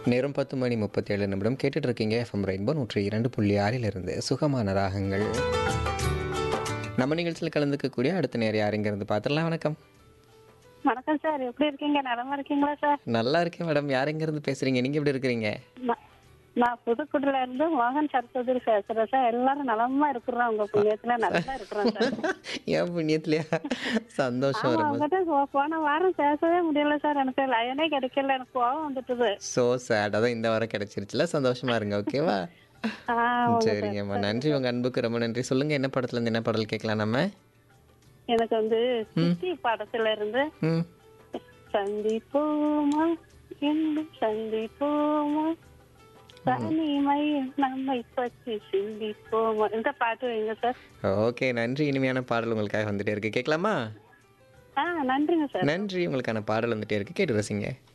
நேரம் பத்து மணி முப்பத்தேழு நிமிடம் கேட்டுட்டு இருக்கீங்க எஃப்எம் ரெயின்போ நூற்றி இரண்டு புள்ளி ஆறிலிருந்து சுகமான ராகங்கள் நம்ம நிகழ்ச்சியில் கலந்துக்கக்கூடிய அடுத்த நேரம் யாருங்கிறது பார்த்துடலாம் வணக்கம் வணக்கம் சார் எப்படி இருக்கீங்க நலமா இருக்கீங்களா சார் நல்லா இருக்கேன் மேடம் யாருங்கிறது பேசுறீங்க நீங்க எப்படி இருக்கிறீங்க நான்- நான் புதுக்குடில இருந்து மோகன் சரஸ்வதி பேசுறேன் சார் எல்லாரும் நலமா இருக்கிறோம் உங்க புண்ணியத்துல நல்லா இருக்கிறோம் சார் ஏன் புண்ணியத்திலையா சந்தோஷம் ஆமா ரொம்ப உங்ககிட்ட போ- போன வாரம் பேசவே முடியல சார் எனக்கு லயனே கிடைக்கல எனக்கு கோவம் வந்துட்டுது ஸோ சேட் அதான் இந்த வாரம் கிடைச்சிருச்சுல சந்தோஷமா இருங்க ஓகேவா ஆ, உங்க- சரிங்கம்மா நன்றி உங்க அன்புக்கு ரொம்ப நன்றி சொல்லுங்க என்ன படத்துல இருந்து என்ன பாடல் கேட்கலாம் நம்ம எனக்கு வந்து சித்தி படத்துல இருந்து ம் சந்திப்போமா இன்னும் சந்திப்போமா தனிமையில் நம்மை பற்றி சிந்திப்போமா இந்த பாட்டு வைங்க சார் ஓகே நன்றி இனிமையான பாடல் உங்களுக்காக வந்துட்டே இருக்கு கேட்கலாமா ஆ நன்றிங்க சார் நன்றி உங்களுக்கான பாடல் வந்துட்டே இருக்கு கேட்டு ரசிங்க